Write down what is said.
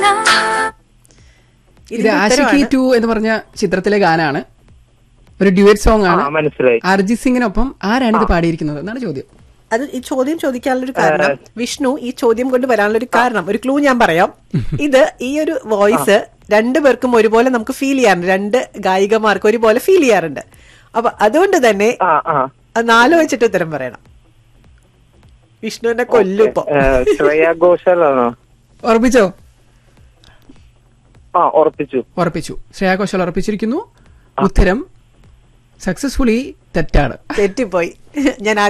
ഇത് ഇതിന്റെ ആഷിഖി ഉത്തരവാണ്. ടു എന്ന് പറഞ്ഞ ചിത്രത്തിലെ ഗാനാണ് ഒരു ഡ്യുവറ്റ് സോങ് ആ ആണ് മനസ്സിലായി അർജിത് സിംഗിനൊപ്പം ആരാണ് ഇത് പാടിയിരിക്കുന്നത് എന്നാണ് ചോദ്യം അത് ഈ ചോദ്യം ചോദിക്കാനുള്ള ഒരു കാരണം വിഷ്ണു ഈ ചോദ്യം കൊണ്ട് വരാനുള്ള ഒരു കാരണം ഒരു ക്ലൂ ഞാൻ പറയാം ഇത് ഈ ഒരു വോയിസ് രണ്ടുപേർക്കും ഒരുപോലെ നമുക്ക് ഫീൽ ചെയ്യാറുണ്ട് രണ്ട് ഗായികമാർക്ക് ഒരുപോലെ ഫീൽ ചെയ്യാറുണ്ട് അപ്പൊ അതുകൊണ്ട് തന്നെ ആ ആ അത് ആലോചിച്ചിട്ട് ഉത്തരം പറയണം വിഷ്ണുവിനെ കൊല്ലും ഇപ്പൊ ഏ, ശ്രേയ ഘോഷാലാണോ ഉറപ്പിച്ചോ ആ ഉറപ്പിച്ചു ഉറപ്പിച്ചു ശ്രേയാ ഘോഷാൽ ഉറപ്പിച്ചിരിക്കുന്നു ഉത്തരം സക്സസ്ഫുള്ളി തെറ്റാണ് തെറ്റിപ്പോയി ഞാൻ